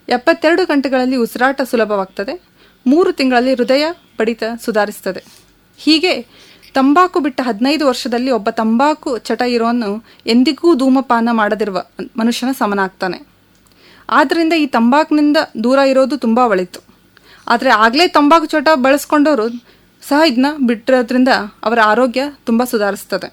ಎಪ್ಪತ್ತೆರಡು ಗಂಟೆಗಳಲ್ಲಿ ಉಸಿರಾಟ ಸುಲಭವಾಗ್ತದೆ ಮೂರು ತಿಂಗಳಲ್ಲಿ ಹೃದಯ ಬಡಿತ ಸುಧಾರಿಸ್ತದೆ ಹೀಗೆ ತಂಬಾಕು ಬಿಟ್ಟ ಹದಿನೈದು ವರ್ಷದಲ್ಲಿ ಒಬ್ಬ ತಂಬಾಕು ಚಟ ಇರೋನು ಎಂದಿಗೂ ಧೂಮಪಾನ ಮಾಡದಿರುವ ಮನುಷ್ಯನ ಸಮನಾಗ್ತಾನೆ ಆದ್ದರಿಂದ ಈ ತಂಬಾಕಿನಿಂದ ದೂರ ಇರೋದು ತುಂಬ ಒಳಿತು ಆದರೆ ಆಗಲೇ ತಂಬಾಕು ಚಟ ಬಳಸ್ಕೊಂಡವರು ಸಹ ಇದನ್ನ ಬಿಟ್ಟಿರೋದ್ರಿಂದ ಅವರ ಆರೋಗ್ಯ ತುಂಬ ಸುಧಾರಿಸ್ತದೆ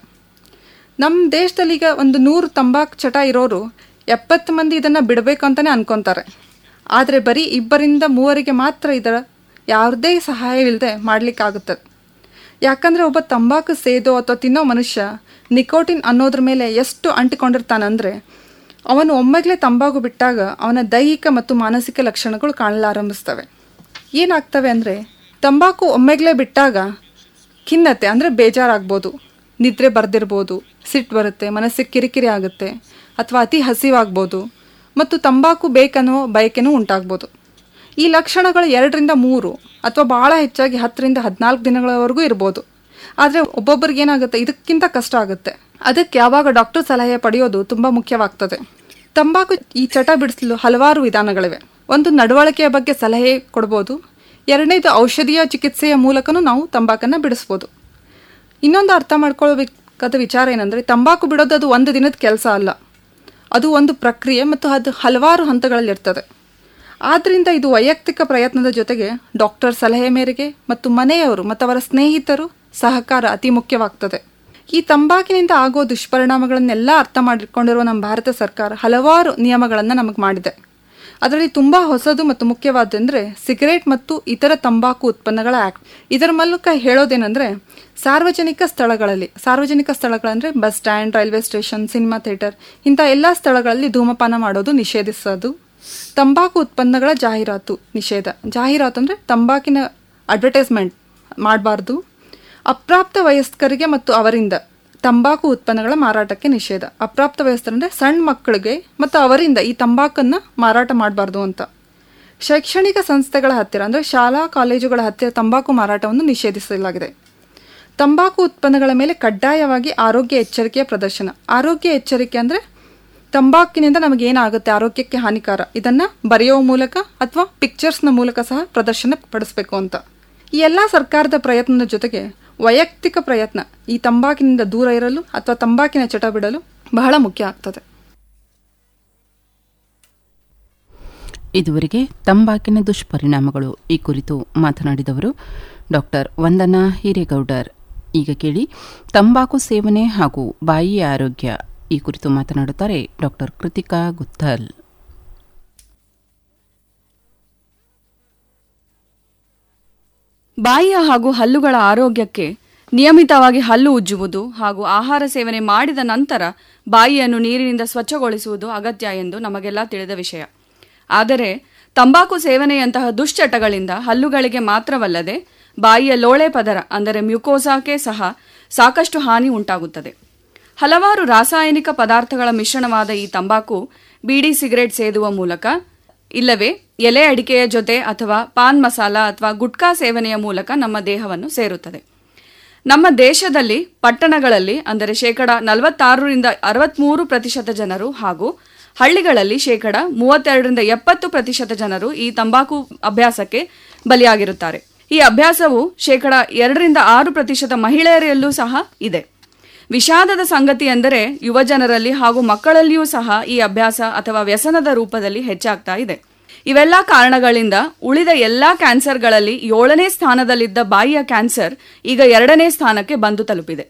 ನಮ್ಮ ದೇಶದಲ್ಲಿ ಈಗ ಒಂದು ನೂರು ತಂಬಾಕು ಚಟ ಇರೋರು ಎಪ್ಪತ್ತು ಮಂದಿ ಇದನ್ನು ಬಿಡಬೇಕು ಅಂತಲೇ ಅನ್ಕೊತಾರೆ ಆದರೆ ಬರೀ ಇಬ್ಬರಿಂದ ಮೂವರಿಗೆ ಮಾತ್ರ ಇದರ ಯಾವುದೇ ಸಹಾಯವಿಲ್ಲದೆ ಮಾಡಲಿಕ್ಕಾಗುತ್ತದೆ ಯಾಕಂದರೆ ಒಬ್ಬ ತಂಬಾಕು ಸೇದೋ ಅಥವಾ ತಿನ್ನೋ ಮನುಷ್ಯ ನಿಕೋಟಿನ್ ಅನ್ನೋದ್ರ ಮೇಲೆ ಎಷ್ಟು ಅಂಟಿಕೊಂಡಿರ್ತಾನಂದರೆ ಅವನು ಒಮ್ಮೆಗಲೇ ತಂಬಾಕು ಬಿಟ್ಟಾಗ ಅವನ ದೈಹಿಕ ಮತ್ತು ಮಾನಸಿಕ ಲಕ್ಷಣಗಳು ಕಾಣಲಾರಂಭಿಸ್ತವೆ ಏನಾಗ್ತವೆ ಅಂದರೆ ತಂಬಾಕು ಒಮ್ಮೆಗಲೇ ಬಿಟ್ಟಾಗ ಖಿನ್ನತೆ ಅಂದರೆ ಬೇಜಾರಾಗ್ಬೋದು ನಿದ್ರೆ ಬರ್ದಿರ್ಬೋದು ಸಿಟ್ಟು ಬರುತ್ತೆ ಮನಸ್ಸಿಗೆ ಕಿರಿಕಿರಿ ಆಗುತ್ತೆ ಅಥವಾ ಅತಿ ಹಸಿವಾಗ್ಬೋದು ಮತ್ತು ತಂಬಾಕು ಬೇಕನ್ನೋ ಬಯಕೆನೂ ಉಂಟಾಗ್ಬೋದು ಈ ಲಕ್ಷಣಗಳು ಎರಡರಿಂದ ಮೂರು ಅಥವಾ ಭಾಳ ಹೆಚ್ಚಾಗಿ ಹತ್ತರಿಂದ ಹದಿನಾಲ್ಕು ದಿನಗಳವರೆಗೂ ಇರ್ಬೋದು ಆದರೆ ಒಬ್ಬೊಬ್ಬರಿಗೆ ಏನಾಗುತ್ತೆ ಇದಕ್ಕಿಂತ ಕಷ್ಟ ಆಗುತ್ತೆ ಅದಕ್ಕೆ ಯಾವಾಗ ಡಾಕ್ಟರ್ ಸಲಹೆ ಪಡೆಯೋದು ತುಂಬ ಮುಖ್ಯವಾಗ್ತದೆ ತಂಬಾಕು ಈ ಚಟ ಬಿಡಿಸಲು ಹಲವಾರು ವಿಧಾನಗಳಿವೆ ಒಂದು ನಡವಳಿಕೆಯ ಬಗ್ಗೆ ಸಲಹೆ ಕೊಡ್ಬೋದು ಎರಡನೇದು ಔಷಧೀಯ ಚಿಕಿತ್ಸೆಯ ಮೂಲಕನೂ ನಾವು ತಂಬಾಕನ್ನು ಬಿಡಿಸ್ಬೋದು ಇನ್ನೊಂದು ಅರ್ಥ ಮಾಡ್ಕೊಳ್ಬೇಕಾದ ವಿಚಾರ ಏನಂದರೆ ತಂಬಾಕು ಬಿಡೋದು ಅದು ಒಂದು ದಿನದ ಕೆಲಸ ಅಲ್ಲ ಅದು ಒಂದು ಪ್ರಕ್ರಿಯೆ ಮತ್ತು ಅದು ಹಲವಾರು ಹಂತಗಳಲ್ಲಿರ್ತದೆ ಆದ್ದರಿಂದ ಇದು ವೈಯಕ್ತಿಕ ಪ್ರಯತ್ನದ ಜೊತೆಗೆ ಡಾಕ್ಟರ್ ಸಲಹೆ ಮೇರೆಗೆ ಮತ್ತು ಮನೆಯವರು ಮತ್ತು ಅವರ ಸ್ನೇಹಿತರು ಸಹಕಾರ ಅತಿ ಮುಖ್ಯವಾಗ್ತದೆ ಈ ತಂಬಾಕಿನಿಂದ ಆಗೋ ದುಷ್ಪರಿಣಾಮಗಳನ್ನೆಲ್ಲ ಅರ್ಥ ಮಾಡಿಕೊಂಡಿರುವ ನಮ್ಮ ಭಾರತ ಸರ್ಕಾರ ಹಲವಾರು ನಿಯಮಗಳನ್ನು ನಮಗೆ ಮಾಡಿದೆ ಅದರಲ್ಲಿ ತುಂಬ ಹೊಸದು ಮತ್ತು ಮುಖ್ಯವಾದಂದರೆ ಸಿಗರೇಟ್ ಮತ್ತು ಇತರ ತಂಬಾಕು ಉತ್ಪನ್ನಗಳ ಆ್ಯಕ್ಟ್ ಇದರ ಮೂಲಕ ಹೇಳೋದೇನೆಂದರೆ ಸಾರ್ವಜನಿಕ ಸ್ಥಳಗಳಲ್ಲಿ ಸಾರ್ವಜನಿಕ ಸ್ಥಳಗಳಂದರೆ bus stand railway station cinema theatre ಇಂಥ ಎಲ್ಲ ಸ್ಥಳಗಳಲ್ಲಿ ಧೂಮಪಾನ ಮಾಡೋದು ನಿಷೇಧಿಸೋದು ತಂಬಾಕು ಉತ್ಪನ್ನಗಳ ಜಾಹೀರಾತು ನಿಷೇಧ ಜಾಹೀರಾತು ಅಂದರೆ ತಂಬಾಕಿನ ಅಡ್ವರ್ಟೈಸ್ಮೆಂಟ್ ಮಾಡಬಾರ್ದು ಅಪ್ರಾಪ್ತ ವಯಸ್ಕರಿಗೆ ಮತ್ತು ಅವರಿಂದ ತಂಬಾಕು ಉತ್ಪನ್ನಗಳ ಮಾರಾಟಕ್ಕೆ ನಿಷೇಧ ಅಪ್ರಾಪ್ತ ವಯಸ್ಕರಂದರೆ ಸಣ್ಣ ಮಕ್ಕಳಿಗೆ ಮತ್ತು ಅವರಿಂದ ಈ ತಂಬಾಕನ್ನು ಮಾರಾಟ ಮಾಡಬಾರ್ದು ಅಂತ ಶೈಕ್ಷಣಿಕ ಸಂಸ್ಥೆಗಳ ಹತ್ತಿರ ಅಂದರೆ ಶಾಲಾ ಕಾಲೇಜುಗಳ ಹತ್ತಿರ ತಂಬಾಕು ಮಾರಾಟವನ್ನು ನಿಷೇಧಿಸಲಾಗಿದೆ ತಂಬಾಕು ಉತ್ಪನ್ನಗಳ ಮೇಲೆ ಕಡ್ಡಾಯವಾಗಿ ಆರೋಗ್ಯ ಎಚ್ಚರಿಕೆಯ ಪ್ರದರ್ಶನ ಆರೋಗ್ಯ ಎಚ್ಚರಿಕೆ ಅಂದರೆ ತಂಬಾಕಿನಿಂದ ನಮಗೇನಾಗುತ್ತೆ ಆರೋಗ್ಯಕ್ಕೆ ಹಾನಿಕಾರ ಇದನ್ನು ಬರೆಯೋ ಮೂಲಕ ಅಥವಾ ಪಿಕ್ಚರ್ಸ್ನ ಮೂಲಕ ಸಹ ಪ್ರದರ್ಶನ ಪಡಿಸ್ಬೇಕು ಅಂತ ಈ ಎಲ್ಲ ಸರ್ಕಾರದ ಪ್ರಯತ್ನದ ಜೊತೆಗೆ ವೈಯಕ್ತಿಕ ಪ್ರಯತ್ನ ಈ ತಂಬಾಕಿನಿಂದ ದೂರ ಇರಲು ಅಥವಾ ತಂಬಾಕಿನ ಚಟ ಬಿಡಲು ಬಹಳ ಮುಖ್ಯ ಆಗ್ತದೆ ಇದುವರೆಗೆ ತಂಬಾಕಿನ ದುಷ್ಪರಿಣಾಮಗಳು ಈ ಕುರಿತು ಮಾತನಾಡಿದವರು ಡಾಕ್ಟರ್ ವಂದನಾ ಹಿರೇಗೌಡರ್ ಈಗ ಕೇಳಿ ತಂಬಾಕು ಸೇವನೆ ಹಾಗೂ ಬಾಯಿಯ ಆರೋಗ್ಯ ಈ ಕುರಿತು ಮಾತನಾಡುತ್ತಾರೆ ಡಾಕ್ಟರ್ ಕೃತಿಕಾ ಗುತ್ತಲ್ ಬಾಯಿಯ ಹಾಗೂ ಹಲ್ಲುಗಳ ಆರೋಗ್ಯಕ್ಕೆ ನಿಯಮಿತವಾಗಿ ಹಲ್ಲು ಉಜ್ಜುವುದು ಹಾಗೂ ಆಹಾರ ಸೇವನೆ ಮಾಡಿದ ನಂತರ ಬಾಯಿಯನ್ನು ನೀರಿನಿಂದ ಸ್ವಚ್ಛಗೊಳಿಸುವುದು ಅಗತ್ಯ ಎಂದು ನಮಗೆಲ್ಲ ತಿಳಿದ ವಿಷಯ ಆದರೆ ತಂಬಾಕು ಸೇವನೆಯಂತಹ ದುಶ್ಚಟಗಳಿಂದ ಹಲ್ಲುಗಳಿಗೆ ಮಾತ್ರವಲ್ಲದೆ ಬಾಯಿಯ ಲೋಳೆ ಪದರ ಅಂದರೆ ಮ್ಯುಕೋಸಾಕ್ಕೆ ಸಹ ಸಾಕಷ್ಟು ಹಾನಿ ಉಂಟಾಗುತ್ತದೆ ಹಲವಾರು ರಾಸಾಯನಿಕ ಪದಾರ್ಥಗಳ ಮಿಶ್ರಣವಾದ ಈ ತಂಬಾಕು ಬೀಡಿ ಸಿಗರೆಟ್ ಸೇದುವ ಮೂಲಕ ಇಲ್ಲವೇ ಎಲೆ ಅಡಿಕೆಯ ಜೊತೆ ಅಥವಾ ಪಾನ್ ಮಸಾಲ ಅಥವಾ ಗುಟ್ಕಾ ಸೇವನೆಯ ಮೂಲಕ ನಮ್ಮ ದೇಹವನ್ನು ಸೇರುತ್ತದೆ ನಮ್ಮ ದೇಶದಲ್ಲಿ ಪಟ್ಟಣಗಳಲ್ಲಿ ಅಂದರೆ ಶೇಕಡ ನಲವತ್ತಾರರಿಂದ ಅರವತ್ಮೂರು ಪ್ರತಿಶತ ಜನರು ಹಾಗೂ ಹಳ್ಳಿಗಳಲ್ಲಿ ಶೇಕಡ ಮೂವತ್ತೆರಡರಿಂದ ಎಪ್ಪತ್ತು ಪ್ರತಿಶತ ಜನರು ಈ ತಂಬಾಕು ಅಭ್ಯಾಸಕ್ಕೆ ಬಲಿಯಾಗಿರುತ್ತಾರೆ ಈ ಅಭ್ಯಾಸವು ಶೇಕಡ ಎರಡರಿಂದ ಆರು ಪ್ರತಿಶತ ಮಹಿಳೆಯರಲ್ಲೂ ಸಹ ಇದೆ ವಿಷಾದದ ಸಂಗತಿ ಎಂದರೆ ಯುವ ಜನರಲ್ಲಿ ಹಾಗೂ ಮಕ್ಕಳಲ್ಲಿಯೂ ಸಹ ಈ ಅಭ್ಯಾಸ ಅಥವಾ ವ್ಯಸನದ ರೂಪದಲ್ಲಿ ಹೆಚ್ಚಾಗ್ತಾ ಇದೆ ಇವೆಲ್ಲ ಕಾರಣಗಳಿಂದ ಉಳಿದ ಎಲ್ಲಾ ಕ್ಯಾನ್ಸರ್ಗಳಲ್ಲಿ ಏಳನೇ ಸ್ಥಾನದಲ್ಲಿದ್ದ ಬಾಯಿಯ ಕ್ಯಾನ್ಸರ್ ಈಗ ಎರಡನೇ ಸ್ಥಾನಕ್ಕೆ ಬಂದು ತಲುಪಿದೆ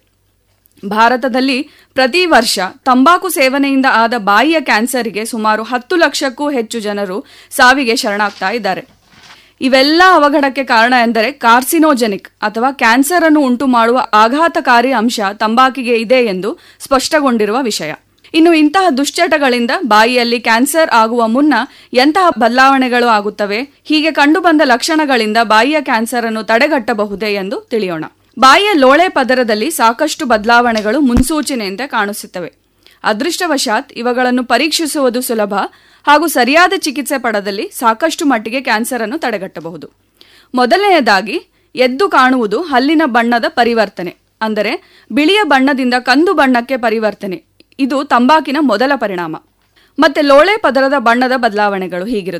ಭಾರತದಲ್ಲಿ ಪ್ರತಿ ವರ್ಷ ತಂಬಾಕು ಸೇವನೆಯಿಂದ ಆದ ಬಾಯಿಯ ಕ್ಯಾನ್ಸರ್ಗೆ ಸುಮಾರು ಹತ್ತು ಲಕ್ಷಕ್ಕೂ ಹೆಚ್ಚು ಜನರು ಸಾವಿಗೆ ಶರಣಾಗ್ತಾ ಇದ್ದಾರೆ ಇವೆಲ್ಲ ಅವಘಡಕ್ಕೆ ಕಾರಣ ಎಂದರೆ ಕಾರ್ಸಿನೋಜೆನಿಕ್ ಅಥವಾ ಕ್ಯಾನ್ಸರ್ ಅನ್ನು ಉಂಟು ಮಾಡುವ ಆಘಾತಕಾರಿ ಅಂಶ ತಂಬಾಕಿಗೆ ಇದೆ ಎಂದು ಸ್ಪಷ್ಟಗೊಂಡಿರುವ ವಿಷಯ ಇನ್ನು ಇಂತಹ ದುಶ್ಚಟಗಳಿಂದ ಬಾಯಿಯಲ್ಲಿ ಕ್ಯಾನ್ಸರ್ ಆಗುವ ಮುನ್ನ ಎಂತಹ ಬದಲಾವಣೆಗಳು ಆಗುತ್ತವೆ ಹೀಗೆ ಕಂಡುಬಂದ ಲಕ್ಷಣಗಳಿಂದ ಬಾಯಿಯ ಕ್ಯಾನ್ಸರ್ ಅನ್ನು ತಡೆಗಟ್ಟಬಹುದೇ ಎಂದು ತಿಳಿಯೋಣ ಬಾಯಿಯ ಲೋಳೆ ಪದರದಲ್ಲಿ ಸಾಕಷ್ಟು ಬದಲಾವಣೆಗಳು ಮುನ್ಸೂಚನೆಯಂತೆ ಕಾಣಿಸುತ್ತವೆ ಅದೃಷ್ಟವಶಾತ್ ಇವುಗಳನ್ನು ಪರೀಕ್ಷಿಸುವುದು ಸುಲಭ ಹಾಗೂ ಸರಿಯಾದ ಚಿಕಿತ್ಸೆ ಪಡೆದಲ್ಲಿ ಸಾಕಷ್ಟು ಮಟ್ಟಿಗೆ ಕ್ಯಾನ್ಸರ್ ಅನ್ನು ತಡೆಗಟ್ಟಬಹುದು ಮೊದಲನೆಯದಾಗಿ ಎದ್ದು ಕಾಣುವುದು ಹಲ್ಲಿನ ಬಣ್ಣದ ಪರಿವರ್ತನೆ ಅಂದರೆ ಬಿಳಿಯ ಬಣ್ಣದಿಂದ ಕಂದು ಬಣ್ಣಕ್ಕೆ ಪರಿವರ್ತನೆ ಇದು ತಂಬಾಕಿನ ಮೊದಲ ಪರಿಣಾಮ ಮತ್ತೆ ಲೋಳೆ ಪದರದ ಬಣ್ಣದ ಬದಲಾವಣೆಗಳು ಹೀಗಿರುತ್ತೆ